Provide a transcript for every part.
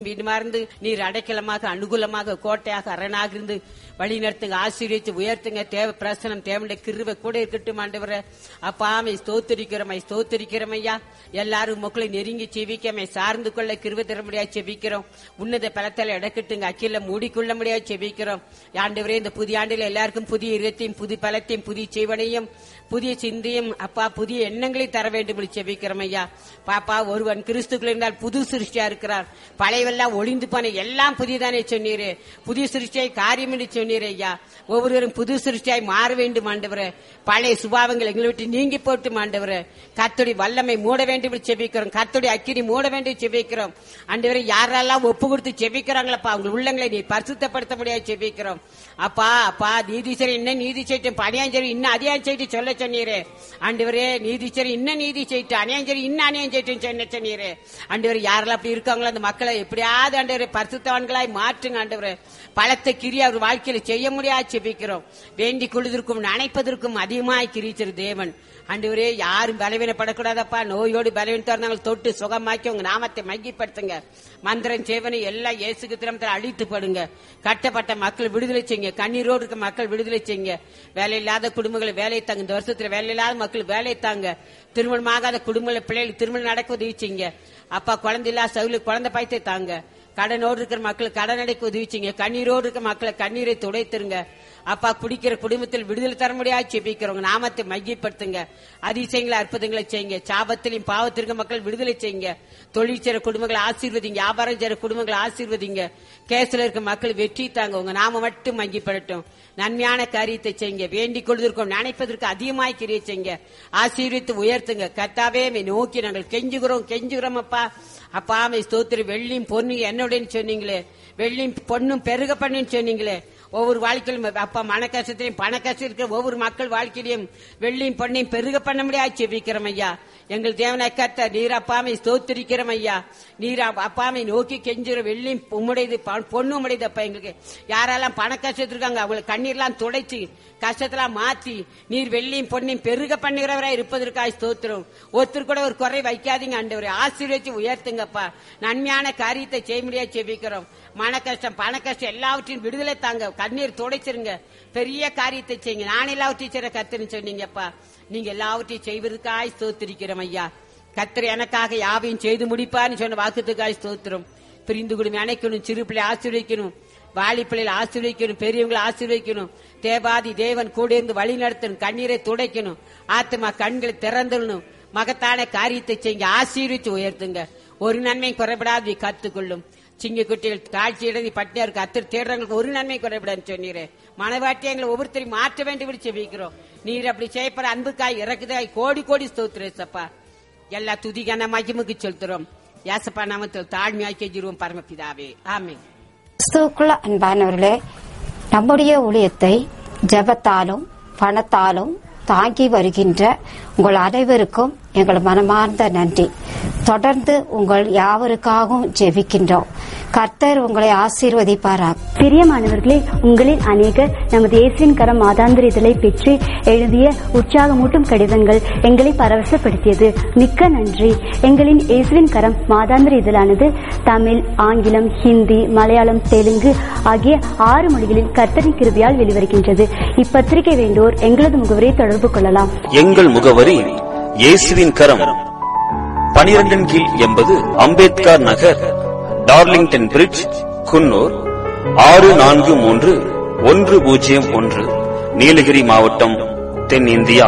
வீடுமார்ந்து நீர் அடைக்கலமாக அனுகூலமாக கோட்டையாக அரணாக இருந்து வழி நடத்துங்க ஆசீர்வதித்து உயர்த்துங்க தேவ பிரசனம் தேவனுடைய கிருவை கூட இருக்கட்டும் ஆண்டவர அப்பாமை ஸ்தோத்திரிக்கிறோம் ஸ்தோத்திரிக்கிறோம் ஐயா எல்லாரும் மக்களை நெருங்கி செவிக்கமை சார்ந்து கொள்ள கிருவை தர முடியாது செபிக்கிறோம் உன்னத பலத்தால இடக்கட்டுங்க அக்கில மூடிக்கொள்ள முடியாது செபிக்கிறோம் ஆண்டவரே இந்த புதிய ஆண்டில் எல்லாருக்கும் புதிய இதயத்தையும் புதிய பலத்தையும் புதிய செய்வனையும் புதிய சிந்தையும் அப்பா புதிய எண்ணங்களை தர வேண்டும் என்று செபிக்கிறோம் ஐயா பாப்பா ஒருவன் கிறிஸ்துக்குள் இருந்தால் புது சிருஷ்டியா இருக்கிறார் பழையவெல்லாம் ஒளிந்து போன எல்லாம் புதியதானே சொன்னீரு புதிய சிருஷ்டியாய் காரியம் என்று சொன்னீர் ஐயா ஒவ்வொருவரும் புது சிருஷ்டியாய் மாற வேண்டும் ஆண்டவரே பழைய சுபாவங்கள் எங்களை விட்டு நீங்கி போட்டு ஆண்டவரே கத்துடைய வல்லமை மூட வேண்டும் என்று செபிக்கிறோம் கத்துடைய அக்கினி மூட வேண்டும் என்று செபிக்கிறோம் ஆண்டவரே யாரெல்லாம் ஒப்பு கொடுத்து செபிக்கிறாங்களப்பா அவங்க உள்ளங்களை நீ பரிசுத்தப்படுத்த முடியாது செபிக்கிறோம் அப்பா அப்பா நீதிசரி இன்னும் நீதி செய்யும் அநியாஞ்சரி இன்னும் அதிகாரம் செய்து சொல்ல சொன்னீரே ஆண்டவரே நீதிச்சரி இன்னும் நீதி செய்யிட்டு அநியாஞ்சரி இன்னும் அநியாயம் செய்யிட்டு சொன்ன சொன்னீரே ஆண்டவர் யாரெல்லாம் அப்படி இருக்காங்களோ அந்த மக்களை எப்படியாவது ஆண்டவரை பரிசுத்தவான்களாய் மாற்றுங்க ஆண்டவரே பலத்த கிரியை அவர் வாழ்க்கையில செய்ய முடியாது செபிக்கிறோம் வேண்டிக் கொள்வதற்கும் நினைப்பதற்கும் அதிகமாய் கிரிச்சிரு தேவன் ஆண்டவரே யாரும் பலவீனப்படக்கூடாதப்பா நோயோடு பலவீனத்தா இருந்தாங்க தொட்டு சுகமாக்கி உங்க நாமத்தை மையப்படுத்துங்க மந்திரம் சேவனை எல்லாம் இயேசுக்கு திறமத்தில் அழித்து படுங்க கட்டப்பட்ட மக்கள் விடுதலை செய்யுங்க கண்ணீரோடு இருக்க மக்கள் விடுதலை செய்யுங்க வேலை இல்லாத குடும்பங்களை வேலை தாங்க இந்த வருஷத்துல வேலை இல்லாத மக்கள் வேலை தாங்க திருமணமாகாத குடும்பங்களை பிள்ளைகளுக்கு திருமணம் நடக்க உதவி செய்யுங்க அப்பா குழந்தை இல்லாத சவுல குழந்தை பாய்த்தை தாங்க கடனோடு இருக்கிற மக்கள் கடன் அடைக்க உதவி செய்யுங்க கண்ணீரோடு இருக்கிற மக்களை கண்ணீரை துடைத்துருங்க அப்பா குடிக்கிற குடும்பத்தில் விடுதலை தர முடியாது செபிக்கிறவங்க நாமத்தை மையப்படுத்துங்க அதிசயங்களை அற்புதங்களை செய்யுங்க சாபத்திலையும் பாவத்திற்கு மக்கள் விடுதலை செய்யுங்க தொழில் செய்ற குடும்பங்களை ஆசீர்வதிங்க வியாபாரம் செய்ற குடும்பங்களை ஆசீர்வதிங்க கேஸ்ல இருக்க மக்கள் வெற்றி தாங்க உங்க நாம மட்டும் மையப்படட்டும் நன்மையான காரியத்தை செய்யுங்க வேண்டிக் கொள்வதற்கும் நினைப்பதற்கு அதிகமாய் கிரிய செய்யுங்க ஆசீர்வித்து உயர்த்துங்க கத்தாவே நோக்கி நாங்கள் கெஞ்சுகிறோம் கெஞ்சுகிறோம் அப்பா அப்பா மை ஸ்தோத்திரி வெள்ளியும் பொண்ணும் என்னுடன் சொன்னீங்களே வெள்ளியும் பொண்ணும் பெருக பண்ணுன்னு சொன்னீங்களே ஒவ்வொரு வாழ்க்கையிலும் அப்பா மன கஷ்டத்திலையும் பண கஷ்டம் இருக்கிற ஒவ்வொரு மக்கள் வாழ்க்கையிலையும் வெள்ளியும் பொண்ணையும் பெருக பண்ண முடியாது செபிக்கிறோம் ஐயா எங்கள் தேவனை கத்த நீர் அப்பாமை ஸ்தோத்திரிக்கிறோம் ஐயா நீர் அப்பாமை நோக்கி கெஞ்சுற வெள்ளியும் உம்முடையது பொண்ணு உடையது அப்பா எங்களுக்கு யாரெல்லாம் பண கஷ்டத்தில் இருக்காங்க அவங்களை கண்ணீர்லாம் துடைச்சு கஷ்டத்தெல்லாம் மாத்தி நீர் வெள்ளியும் பொண்ணையும் பெருக பண்ணுகிறவராய் இருப்பதற்காக ஸ்தோத்திரம் ஒருத்தர் கூட ஒரு குறை வைக்காதீங்க ஆண்டவரை ஆசீர்வச்சு உயர்த்துங்கப்பா நன்மையான காரியத்தை செய்ய முடியாது செபிக்கிறோம் மன கஷ்டம் பண கஷ்டம் எல்லாவற்றையும் விடுதலை தாங்க கண்ணீர் துடைச்சிருங்க பெரிய காரியத்தை செய்யுங்க நான் எல்லாவற்றையும் செய்ற கத்துன்னு சொன்னீங்கப்பா நீங்க எல்லாவற்றையும் செய்வதற்காய் ஸ்தோத்திரிக்கிறோம் ஐயா கத்திர எனக்காக யாவையும் செய்து முடிப்பான்னு சொன்ன வாக்குத்துக்காய் ஸ்தோத்திரம் பிரிந்து குடும்பம் அணைக்கணும் சிறு பிள்ளை ஆசீர்வதிக்கணும் வாலி பிள்ளைகளை ஆசீர்வதிக்கணும் பெரியவங்களை ஆசீர்வதிக்கணும் தேவாதி தேவன் கூட இருந்து வழி நடத்தணும் கண்ணீரை துடைக்கணும் ஆத்மா கண்களை திறந்துடணும் மகத்தான காரியத்தை செய்யுங்க ஆசீர்விச்சு உயர்த்துங்க ஒரு நன்மை குறைபடாது கத்துக்கொள்ளும் சிங்க குட்டிகள் தாழ்ச்சி இடதி பட்டியா இருக்கு அத்தர் தேடுறவங்களுக்கு ஒரு நன்மை குறைபடான்னு சொன்னீரே மனவாட்டி எங்களை ஒவ்வொருத்தரையும் மாற்ற வேண்டும் செபிக்கிறோம் நீர் அப்படி செய்யப்பட அன்புக்காய் இறக்குதாய் கோடி கோடி ஸ்தோத்திரேசப்பா எல்லா துதிகான மகிமுக்கு செலுத்துறோம் யாசப்பா நாமத்தில் தாழ்மையாக்கி கெஞ்சிருவோம் பரமபிதாவே ஆமே கிறிஸ்துவுக்குள்ள அன்பானவர்களே நம்முடைய ஊழியத்தை ஜெபத்தாலும் பணத்தாலும் தாங்கி வருகின்ற உங்கள் அனைவருக்கும் எங்கள் மனமார்ந்த நன்றி தொடர்ந்து உங்கள் யாவருக்காகவும் ஜெபிக்கின்றோம் கர்த்தர் உங்களை ஆசீர்வதிப்பாராக பிரியமானவர்களே உங்களில் அநேகர் நமது இயேசுவின் கரம் மாதாந்திர இதழை பெற்று எழுதிய உற்சாகமூட்டும் கடிதங்கள் எங்களை பரவசப்படுத்தியது மிக்க நன்றி எங்களின் இயேசுவின் கரம் மாதாந்திர இதழானது தமிழ் ஆங்கிலம் ஹிந்தி மலையாளம் தெலுங்கு ஆகிய ஆறு மொழிகளில் கர்த்தரின் கிருபியால் வெளிவருகின்றது இப்பத்திரிகை வேண்டோர் எங்களது முகவரை தொடர்பு கொள்ளலாம் எங்கள் முகவரி இயேசுவின் கரம் பனிரெண்டின் கீழ் எண்பது அம்பேத்கர் நகர் டார்லிங்டன் பிரிட்ஜ் குன்னூர் ஆறு நான்கு மூன்று ஒன்று பூஜ்ஜியம் ஒன்று நீலகிரி மாவட்டம் தென்னிந்தியா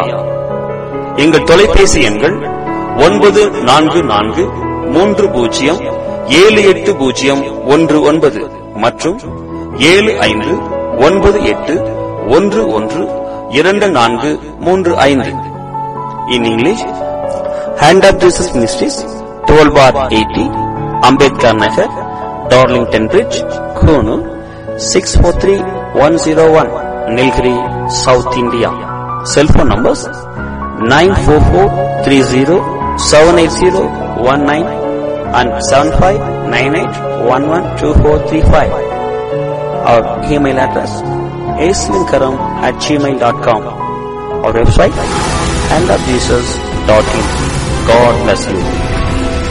எங்கள் தொலைபேசி எண்கள் ஒன்பது நான்கு நான்கு மூன்று பூஜ்ஜியம் ஏழு எட்டு பூஜ்ஜியம் ஒன்று ஒன்பது மற்றும் ஏழு ஐந்து ஒன்பது எட்டு ஒன்று ஒன்று இரண்டு நான்கு மூன்று ஐந்து in English hand of Jesus ministries twelve bar eighty Ambedkar Nagar Darlington bridge Coonoor six four three one zero one Nilgiri south India cellphone numbers nine four four three zero seven eight zero one nine and seven five nine eight one one two four three five our email address ஏஸ்லின்கரம் at Gmail dot com our website and of Jesus.in. God bless you.